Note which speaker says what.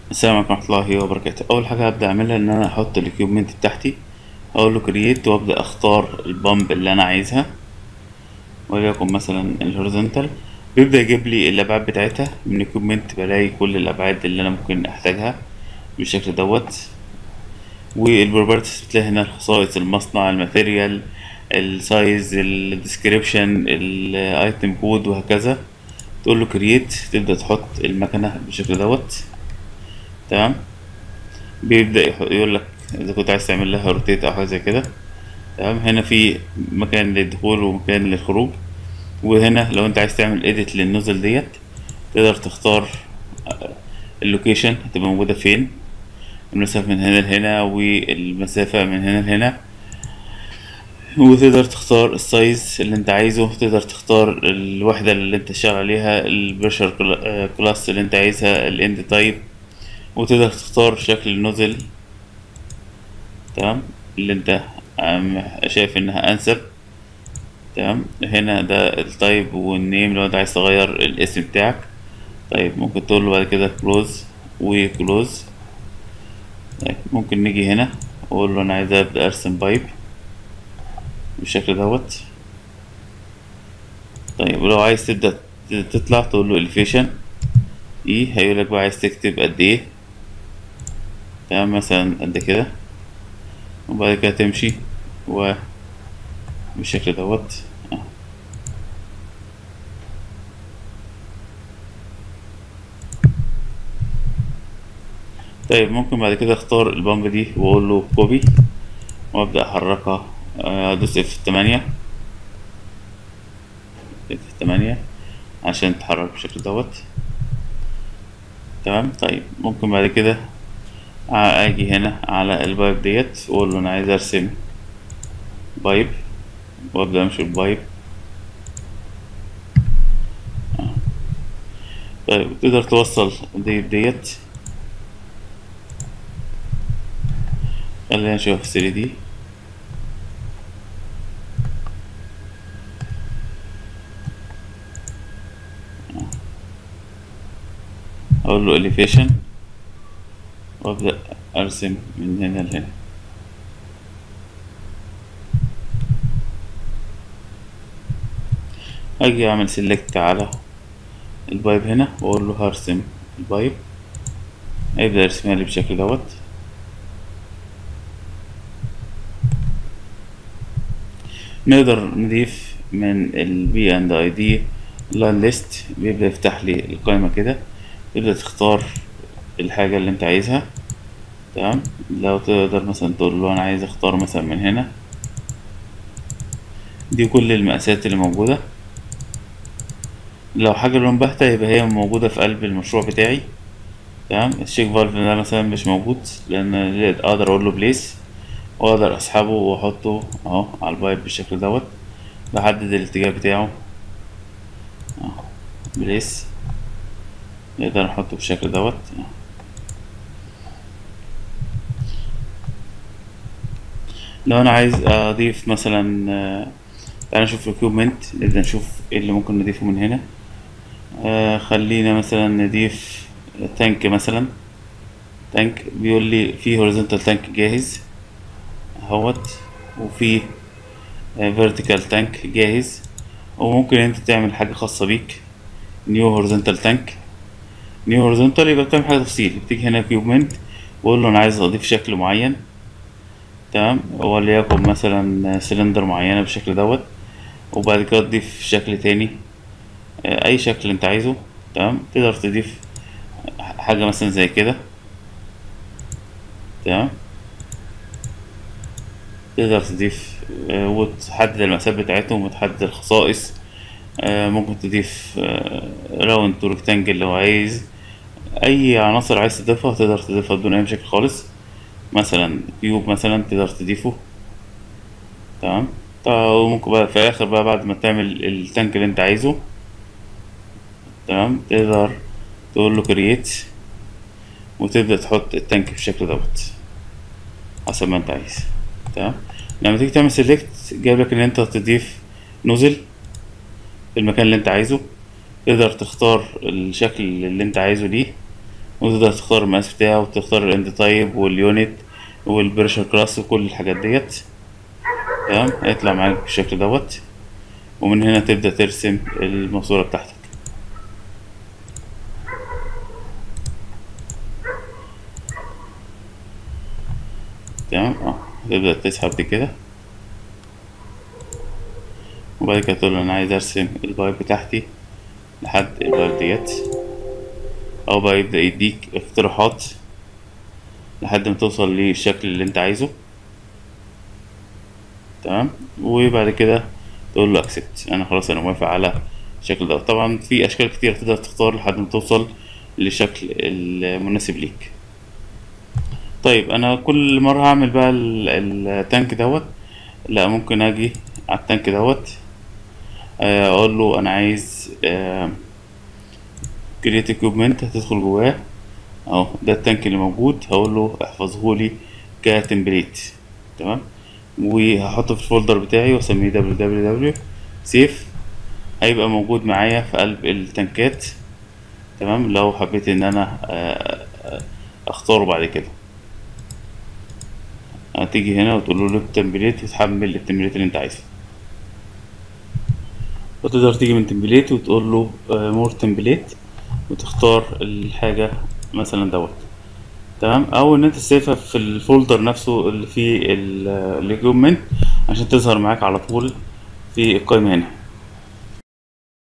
Speaker 1: السلام عليكم ورحمة الله وبركاته أول حاجة هبدأ أعملها إن أنا أحط الإكيوبمنت بتاعتي أقول له كرييت وأبدأ أختار البامب اللي أنا عايزها وليكن مثلا الهوريزونتال بيبدأ يجيب لي الأبعاد بتاعتها من إكيوبمنت بلاقي كل الأبعاد اللي أنا ممكن أحتاجها بالشكل دوت والبروبرتيز بتلاقي هنا الخصائص المصنع الماتيريال السايز الديسكريبشن الايتم كود وهكذا تقول له كرييت تبدأ تحط المكنة بالشكل دوت تمام بيبدأ يح- يقول لك إذا كنت عايز تعمل لها روتيت أو حاجة زي كده تمام هنا في مكان للدخول ومكان للخروج وهنا لو أنت عايز تعمل إيديت للنوزل ديت تقدر تختار آه، اللوكيشن هتبقى موجودة فين المسافة من هنا لهنا والمسافة من هنا لهنا وتقدر تختار السايز اللي انت عايزه تقدر تختار الوحدة اللي انت شغال عليها البريشر كلاس اللي انت عايزها الاند تايب وتقدر تختار شكل النوزل تمام اللي انت عم- شايف انها انسب تمام هنا ده التايب والنيم لو انت عايز تغير الاسم بتاعك طيب ممكن تقول له بعد كده كلوز وكلوز طيب ممكن نيجي هنا واقول له انا عايز ابدا ارسم بايب بالشكل دوت طيب ولو عايز تبدا تطلع تقول له elevation ايه هيقولك بقى عايز تكتب قد ايه تمام مثلا قد كده وبعد كده تمشي و بالشكل دوت آه. طيب ممكن بعد كده اختار البامب دي واقول له كوبي وابدا احركها آه، ادوس اف 8 اف 8 عشان تتحرك بالشكل دوت تمام طيب ممكن بعد كده ع- اجي هنا على البايب ديت واقول له انا عايز ارسم بايب وابدا امشي البايب آه. طيب تقدر توصل ديت ديت خلينا نشوف 3 دي اقول له elevation وابدا ارسم من هنا لهنا اجي اعمل سيلكت على البايب هنا واقول له هرسم البايب هيبدا يرسمها لي بالشكل دوت نقدر نضيف من البي اند اي دي لاين ليست بيبدأ يفتح لي القائمة كده تبدأ تختار الحاجة اللي انت عايزها تمام لو تقدر مثلا تقول له انا عايز اختار مثلا من هنا دي كل المقاسات اللي موجودة لو حاجة لون باهتة يبقى هي موجودة في قلب المشروع بتاعي تمام الشيك فالف ده مثلا مش موجود لان اقدر اقول له بليس واقدر اسحبه واحطه اهو على البايب بالشكل دوت بحدد الاتجاه بتاعه اهو بليس نقدر نحطه بالشكل دوت أهو. لو انا عايز اضيف مثلا آه، تعالى نشوف الكوبمنت نبدأ نشوف ايه اللي ممكن نضيفه من هنا آه خلينا مثلا نضيف تانك مثلا تانك بيقول لي في هوريزونتال تانك جاهز اهوت وفي فيرتيكال تانك جاهز وممكن انت تعمل حاجة خاصة بيك نيو هوريزونتال تانك نيو هوريزونتال يبقى بتعمل حاجة تفصيل بتيجي هنا كيوبمنت بقول له انا عايز اضيف شكل معين تمام وليكن مثلا سلندر معينة بالشكل دوت وبعد كده تضيف شكل تاني آه، اي شكل انت عايزه تمام تقدر تضيف حاجة مثلا زي كده تمام تقدر تضيف آه، وتحدد المقاسات بتاعتهم وتحدد الخصائص آه، ممكن تضيف راوند تو ريكتانجل لو عايز اي عناصر عايز تضيفها تقدر تضيفها بدون اي مشاكل خالص مثلا كيوب مثلا تقدر تضيفه تمام طيب وممكن بقى في الاخر بقى بعد ما تعمل التانك اللي انت عايزه تمام تقدر تقول له كرييت وتبدأ تحط التانك بالشكل دوت حسب ما انت عايز تمام لما تيجي تعمل سيلكت جايب لك ان انت تضيف نوزل في المكان اللي انت عايزه تقدر تختار الشكل اللي انت عايزه ليه وتقدر تختار المقاس بتاعه وتختار الاند تايب واليونت والبريشر كلاس وكل الحاجات ديت تمام هيطلع معاك بالشكل دوت ومن هنا تبدأ ترسم الماسورة بتاعتك تمام اه تبدأ تسحب دي كده وبعد كده تقول له انا عايز ارسم البايب بتاعتي لحد البايب ديت او بقى يبدأ يديك اقتراحات لحد ما توصل للشكل اللي انت عايزه تمام وبعد كده تقول له اكسبت انا خلاص انا موافق على الشكل ده طبعا في اشكال كتير تقدر تختار لحد ما توصل للشكل المناسب ليك طيب انا كل مره هعمل بقى ال- التانك دوت لا ممكن اجي على التانك دوت آه، اقول له انا عايز كريت equipment هتدخل جواه اهو ده التانك اللي موجود هقول له احفظه لي كتمبليت تمام وهحطه في الفولدر بتاعي واسميه www سيف هيبقى موجود معايا في قلب التنكات تمام لو حبيت ان انا آه، آه، اختاره بعد كده هتيجي هنا وتقول له التمبليت وتحمل التمبليت اللي انت عايزه وتقدر تيجي من تمبليت وتقول له مور تمبليت وتختار الحاجة مثلا دوت تمام او ان انت تسيفها في الفولدر نفسه اللي فيه الايكويبمنت عشان تظهر معاك على طول في القائمة هنا